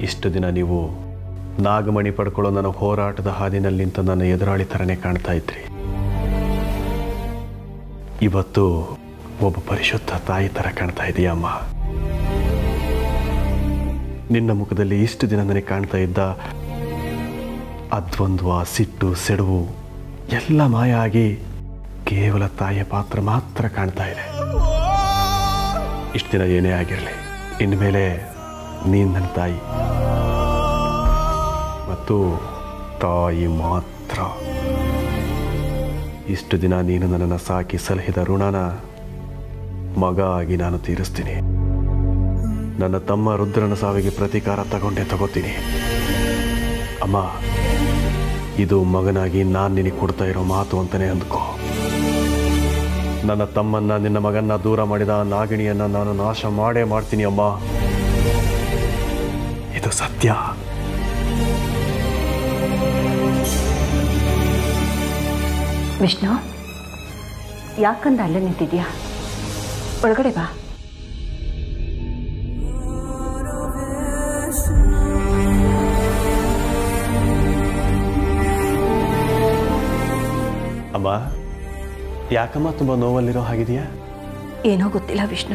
ಇಷ್ಟು ದಿನ ನೀವು ನಾಗಮಣಿ ಪಡ್ಕೊಳ್ಳೋ ನನ್ನ ಹೋರಾಟದ ಹಾದಿನಲ್ಲಿ ನಿಂತ ನನ್ನ ಎದುರಾಳಿ ಥರನೇ ಕಾಣ್ತಾ ಇದ್ರಿ ಇವತ್ತು ಒಬ್ಬ ಪರಿಶುದ್ಧ ತಾಯಿ ಥರ ಕಾಣ್ತಾ ಇದೆಯಮ್ಮ ನಿನ್ನ ಮುಖದಲ್ಲಿ ಇಷ್ಟು ದಿನ ನನಗೆ ಕಾಣ್ತಾ ಇದ್ದ ಆ ದ್ವಂದ್ವ ಸಿಟ್ಟು ಸೆಡವು ಎಲ್ಲ ಮಾಯ ಆಗಿ ಕೇವಲ ತಾಯಿಯ ಪಾತ್ರ ಮಾತ್ರ ಕಾಣ್ತಾ ಇದೆ ಇಷ್ಟು ದಿನ ಏನೇ ಆಗಿರಲಿ ಇನ್ಮೇಲೆ ನೀನು ನನ್ನ ತಾಯಿ ಮತ್ತು ತಾಯಿ ಮಾತ್ರ ಇಷ್ಟು ದಿನ ನೀನು ನನ್ನನ್ನು ಸಾಕಿ ಸಲಹಿದ ಋಣನ ಮಗ ಆಗಿ ನಾನು ತೀರಿಸ್ತೀನಿ ನನ್ನ ತಮ್ಮ ರುದ್ರನ ಸಾವಿಗೆ ಪ್ರತೀಕಾರ ತಗೊಂಡೇ ತಗೋತೀನಿ ಅಮ್ಮ ಇದು ಮಗನಾಗಿ ನಾನು ನಿನಗೆ ಕೊಡ್ತಾ ಇರೋ ಮಾತು ಅಂತಲೇ ಅಂದ್ಕೋ ನನ್ನ ತಮ್ಮನ್ನ ನಿನ್ನ ಮಗನ್ನ ದೂರ ಮಾಡಿದ ಆ ನಾಗಿಣಿಯನ್ನ ನಾನು ನಾಶ ಮಾಡೇ ಮಾಡ್ತೀನಿ ಅಮ್ಮ ಇದು ಸತ್ಯ ವಿಷ್ಣು ಯಾಕಂದ ಅಲ್ಲೇ ನಿಂತಿದ್ಯಾ ಒಳಗಡೆ ಬಾ ಅಮ್ಮ ಯಾಕಮ್ಮ ತುಂಬ ನೋವಲ್ಲಿರೋ ಹಾಗಿದೆಯಾ ಏನೋ ಗೊತ್ತಿಲ್ಲ ವಿಷ್ಣು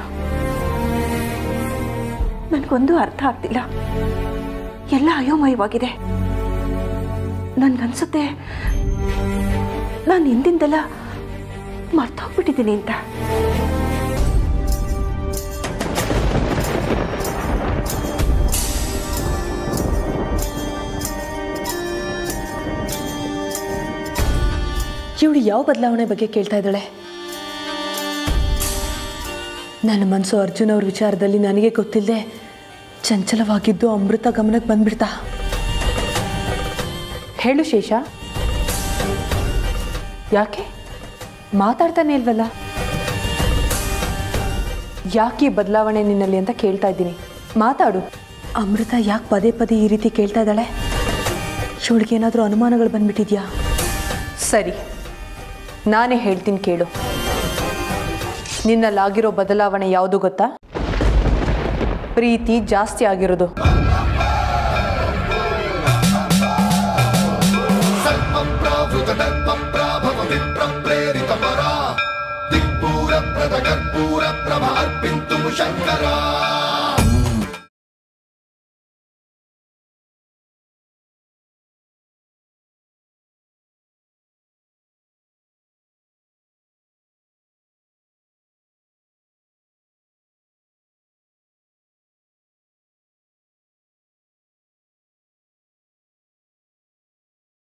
ನನಗೊಂದು ಅರ್ಥ ಆಗ್ತಿಲ್ಲ ಎಲ್ಲ ಅಯೋಮಯವಾಗಿದೆ ನನ್ಗನ್ಸುತ್ತೆ ನಾನು ಹಿಂದಿಂದೆಲ್ಲ ಮರ್ತೋಗ್ಬಿಟ್ಟಿದ್ದೀನಿ ಅಂತ ಇವಳು ಯಾವ ಬದಲಾವಣೆ ಬಗ್ಗೆ ಕೇಳ್ತಾ ಇದ್ದಾಳೆ ನನ್ನ ಮನಸ್ಸು ಅರ್ಜುನ್ ಅವ್ರ ವಿಚಾರದಲ್ಲಿ ನನಗೆ ಗೊತ್ತಿಲ್ಲದೆ ಚಂಚಲವಾಗಿದ್ದು ಅಮೃತ ಗಮನಕ್ಕೆ ಬಂದ್ಬಿಡ್ತಾ ಹೇಳು ಶೇಷ ಯಾಕೆ ಮಾತಾಡ್ತಾನೆ ಇಲ್ವಲ್ಲ ಯಾಕೆ ಈ ಬದಲಾವಣೆ ನಿನ್ನಲ್ಲಿ ಅಂತ ಕೇಳ್ತಾ ಇದ್ದೀನಿ ಮಾತಾಡು ಅಮೃತ ಯಾಕೆ ಪದೇ ಪದೇ ಈ ರೀತಿ ಕೇಳ್ತಾ ಇದ್ದಾಳೆ ಇವಳಿಗೇನಾದರೂ ಅನುಮಾನಗಳು ಬಂದ್ಬಿಟ್ಟಿದ್ಯಾ ಸರಿ ನಾನೇ ಹೇಳ್ತೀನಿ ಕೇಳು ನಿನ್ನಲ್ಲಾಗಿರೋ ಬದಲಾವಣೆ ಯಾವುದು ಗೊತ್ತಾ ಪ್ರೀತಿ ಜಾಸ್ತಿ ಆಗಿರೋದು दिक्पूरप्रद कर्पूर प्रभ अर्पिन्तुं शङ्करा